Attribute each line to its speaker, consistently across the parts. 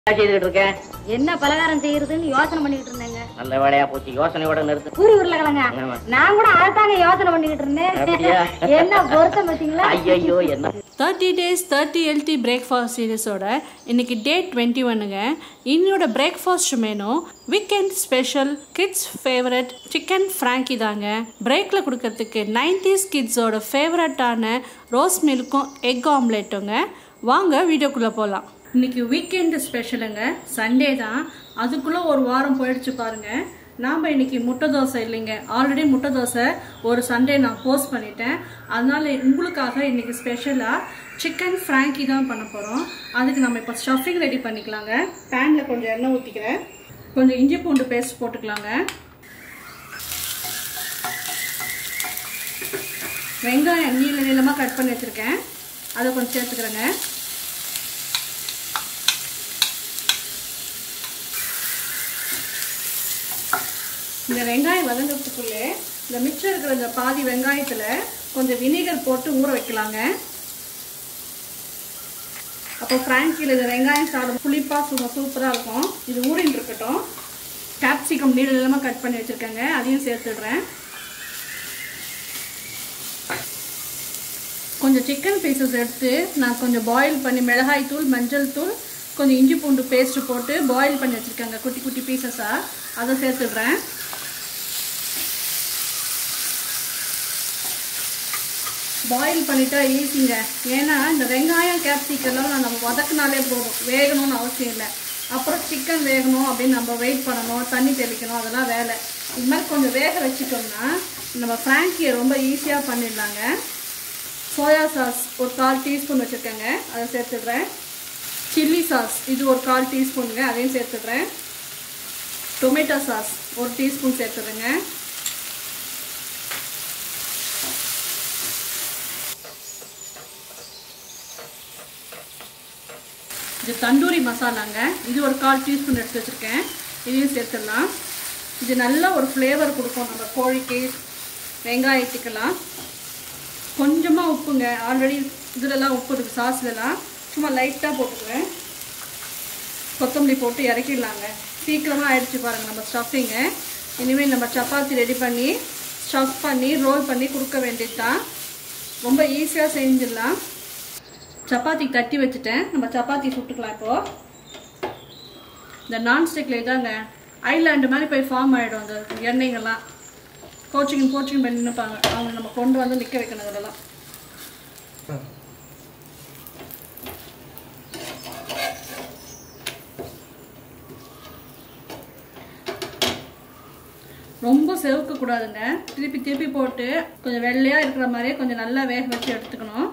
Speaker 1: என்ன செய்துகிட்டு இருக்கேன்
Speaker 2: என்ன பலகாரம் செய்யறதுன்னு யோசனை பண்ணிட்டு இருந்தேங்க
Speaker 1: நல்ல வேலையா போச்சு யோசனையோட நிறுத்து
Speaker 2: பூரி உருளைக்கிழங்க
Speaker 1: ஆமா.
Speaker 2: நான் கூட அதைத்தாங்க யோசனை பண்ணிக்கிட்டு இருந்தேன்
Speaker 1: அப்படியா?
Speaker 2: என்ன பொருத்தம் பார்த்தீங்களா
Speaker 1: ஐயோ என்ன
Speaker 3: thirty days thirty healthy breakfast சீரிஸோட இன்னைக்கு டே டுவெண்ட்டி ஒன்னுங்க இன்னோட breakfast menu weekend special kids favourite chicken frankie தாங்க பிரேக்கில் கொடுக்கறதுக்கு நைன்டிஸ் கிட்ஸோட ஃபேவரட்டான ரோஸ் மில்க்கும் எக் ஆம்லேட்டுங்க வாங்க வீடியோக்குள்ளே போகலாம் இன்னைக்கு வீக்கெண்டு ஸ்பெஷலுங்க சண்டே தான் அதுக்குள்ளே ஒரு வாரம் போயிடுச்சு பாருங்க நாம் இன்னைக்கு முட்டை தோசை இல்லைங்க ஆல்ரெடி முட்டை தோசை ஒரு சண்டே நான் போஸ்ட் பண்ணிட்டேன் அதனால உங்களுக்காக இன்னைக்கு ஸ்பெஷலாக சிக்கன் ஃப்ராங்கி தான் பண்ண போகிறோம் அதுக்கு நம்ம இப்போ ஸ்டஃபிங் ரெடி பண்ணிக்கலாங்க பேனில் கொஞ்சம் எண்ணெய் ஊற்றிக்கிறேன் கொஞ்சம் இஞ்சி பூண்டு பேஸ்ட் போட்டுக்கலாங்க வெங்காயம் நீள நீளமாக கட் பண்ணி வச்சுருக்கேன் அதை கொஞ்சம் சேர்த்துக்கிறேங்க இந்த வெங்காயம் வதங்கிறதுக்குள்ளே இந்த மிச்சம் இருக்கிற இந்த பாதி வெங்காயத்தில் கொஞ்சம் வினிகர் போட்டு ஊற வைக்கலாங்க அப்போ ஃப்ராங்கியில் இந்த வெங்காயம் சாதம் புளிப்பாக சும்மா சூப்பராக இருக்கும் இது ஊறின்னு இருக்கட்டும் கேப்சிகம் நீள நீளமாக கட் பண்ணி வச்சுருக்கேங்க அதையும் சேர்த்துடுறேன் கொஞ்சம் சிக்கன் பீசஸ் எடுத்து நான் கொஞ்சம் பாயில் பண்ணி மிளகாய் தூள் மஞ்சள் தூள் கொஞ்சம் இஞ்சி பூண்டு பேஸ்ட் போட்டு பாயில் பண்ணி வச்சுருக்கேங்க குட்டி குட்டி பீசஸாக அதை சேர்த்துடுறேன் பாயில் பண்ணிட்டா ஈஸிங்க ஏன்னா இந்த வெங்காயம் கேப்சிக்கெல்லாம் நம்ம வதக்குனாலே போதும் வேகணும்னு அவசியம் இல்லை அப்புறம் சிக்கன் வேகணும் அப்படின்னு நம்ம வெயிட் பண்ணணும் தண்ணி தெளிக்கணும் அதெல்லாம் வேலை இது மாதிரி கொஞ்சம் வேக வச்சுட்டோம்னா நம்ம ஃப்ராங்கியை ரொம்ப ஈஸியாக பண்ணிடலாங்க சோயா சாஸ் ஒரு கால் டீஸ்பூன் வச்சுருக்கேங்க அதை சேர்த்துடுறேன் சில்லி சாஸ் இது ஒரு கால் டீஸ்பூனுங்க அதையும் சேர்த்துடுறேன் டொமேட்டோ சாஸ் ஒரு டீஸ்பூன் சேர்த்துடுங்க இது தந்தூரி மசாலாங்க இது ஒரு கால் டீஸ்பூன் எடுத்து வச்சுருக்கேன் இதையும் சேர்த்துடலாம் இது நல்ல ஒரு ஃப்ளேவர் கொடுக்கும் நம்ம கோழிக்கு வெங்காயத்துக்கெல்லாம் கொஞ்சமாக உப்புங்க ஆல்ரெடி இதுலலாம் உப்பு இருக்குது சாஸ்லலாம் சும்மா லைட்டாக போட்டுக்குவேன் கொத்தமல்லி போட்டு இறக்கிடலாங்க சீக்கிரமாக ஆயிடுச்சு பாருங்கள் நம்ம ஸ்டஃபிங்கு இனிமேல் நம்ம சப்பாத்தி ரெடி பண்ணி ஸ்டஃப் பண்ணி ரோல் பண்ணி கொடுக்க வேண்டியது தான் ரொம்ப ஈஸியாக செஞ்சிடலாம் சப்பாத்தி தட்டி வச்சுட்டேன் நம்ம சப்பாத்தி சுட்டுக்கலாம் இப்போது இந்த நான்ஸ்டிக்கில் இதாங்க ஐலாண்டு மாதிரி போய் ஃபார்ம் ஆகிடும் அந்த எண்ணெய்ங்கெல்லாம் கோச்சிங் கோச்சிங் பண்ணி நிற்பாங்க அவங்க நம்ம கொண்டு வந்து நிற்க வைக்கணும் அதெல்லாம் ரொம்ப செவக்க கூடாதுங்க திருப்பி திருப்பி போட்டு கொஞ்சம் வெள்ளையாக இருக்கிற மாதிரியே கொஞ்சம் நல்லா வேக வச்சு எடுத்துக்கணும்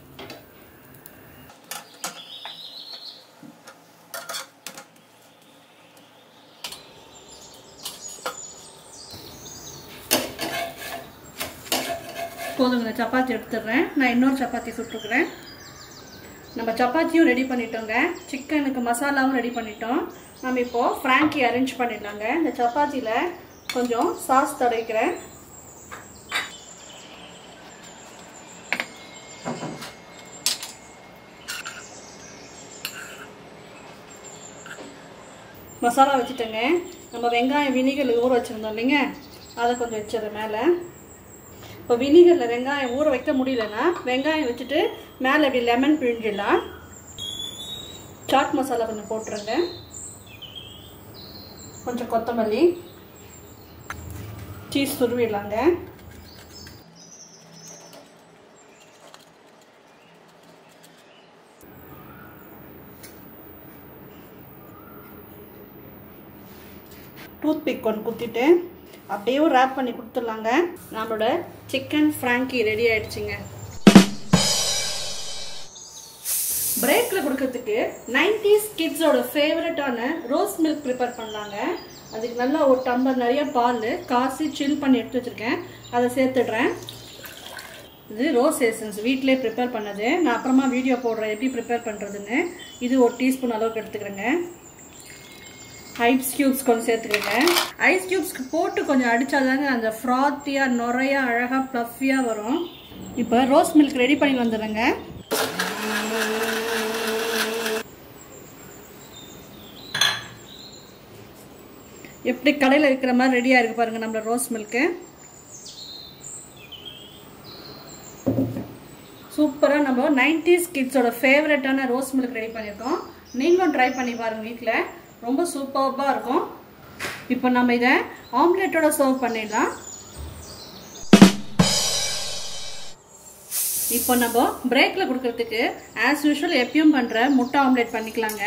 Speaker 3: போதுங்க சப்பாத்தி எடுத்துடுறேன் நான் இன்னொரு சப்பாத்தி சுட்டுக்கிறேன் நம்ம சப்பாத்தியும் ரெடி பண்ணிட்டோங்க சிக்கனுக்கு மசாலாவும் ரெடி பண்ணிட்டோம் நம்ம இப்போது ஃப்ராங்கி அரேஞ்ச் பண்ணிடலாங்க இந்த சப்பாத்தியில் கொஞ்சம் சாஸ் தடவிக்கிறேன் மசாலா வச்சுட்டேங்க நம்ம வெங்காயம் வினிகர் ஊற வச்சுருந்தோம் இல்லைங்க அதை கொஞ்சம் வச்சிடுறேன் மேலே இப்போ வினிகரில் வெங்காயம் ஊற வைக்க முடியலன்னா வெங்காயம் வச்சுட்டு மேலே இப்படி லெமன் பிழிஞ்சிடலாம் சாட் மசாலா கொஞ்சம் போட்டுருங்க கொஞ்சம் கொத்தமல்லி சீஸ் துருவிடலாங்க டூத் பிக் ஒன்று குத்திட்டு அப்படியே ரேப் பண்ணி கொடுத்துடலாங்க நம்மளோட சிக்கன் ஃப்ராங்கி ரெடி ஆயிடுச்சுங்க பிரேக்கில் கொடுக்கறதுக்கு நைன்டிஸ் கிட்ஸோட ஃபேவரட்டான ரோஸ் மில்க் ப்ரிப்பேர் பண்ணலாங்க அதுக்கு நல்லா ஒரு டம்ளர் நிறைய பால் காசி சில் பண்ணி எடுத்து வச்சுருக்கேன் அதை சேர்த்துடுறேன் இது ரோஸ் எசன்ஸ் வீட்டிலே ப்ரிப்பேர் பண்ணது நான் அப்புறமா வீடியோ போடுறேன் எப்படி ப்ரிப்பேர் பண்ணுறதுன்னு இது ஒரு டீஸ்பூன் அளவுக்கு எடுத்துக்கிறேங்க ஐஸ் க்யூப்ஸ் கொஞ்சம் சேர்த்துக்கோங்க ஐஸ் க்யூப்ஸ்க்கு போட்டு கொஞ்சம் அடித்தாதாங்க அந்த ஃப்ராத்தியாக நுறையா அழகாக ப்ளஃபியாக வரும் இப்போ ரோஸ் மில்க் ரெடி பண்ணி வந்துடுறேங்க எப்படி கடையில் இருக்கிற மாதிரி ரெடியாக இருக்கு பாருங்க நம்மளோட ரோஸ் மில்க்கு சூப்பராக நம்ம நைன்டிஸ் கிட்ஸோட ஃபேவரட்டான ரோஸ் மில்க் ரெடி பண்ணியிருக்கோம் நீங்களும் ட்ரை பண்ணி பாருங்க வீட்டில் ரொம்ப சூப்பராக இருக்கும் இப்போ நம்ம இதை ஆம்லேட்டோட சர்வ் பண்ணிடலாம் இப்போ நம்ம பிரேக்கில் கொடுக்கறதுக்கு ஆஸ் யூஷுவல் எப்பயும் பண்ணுற முட்டை ஆம்லேட் பண்ணிக்கலாங்க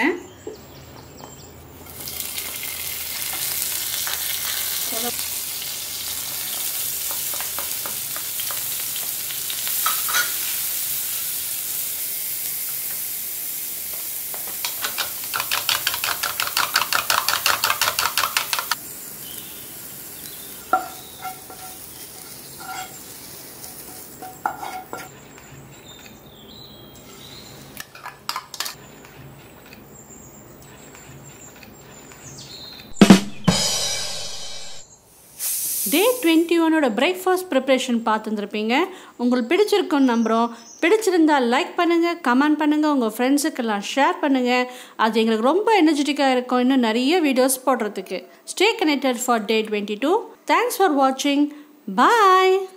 Speaker 3: டே டுவெண்ட்டி ஒனோட பிரேக்ஃபாஸ்ட் ப்ரிப்ரேஷன் பார்த்துருந்துருப்பீங்க உங்களுக்கு பிடிச்சிருக்குன்னு நம்புகிறோம் பிடிச்சிருந்தால் லைக் பண்ணுங்கள் கமெண்ட் பண்ணுங்கள் உங்கள் ஃப்ரெண்ட்ஸுக்கெல்லாம் ஷேர் பண்ணுங்கள் அது எங்களுக்கு ரொம்ப எனர்ஜெட்டிக்காக இருக்கும் இன்னும் நிறைய வீடியோஸ் போடுறதுக்கு stay connected for day twenty two thanks for வாட்சிங் பாய்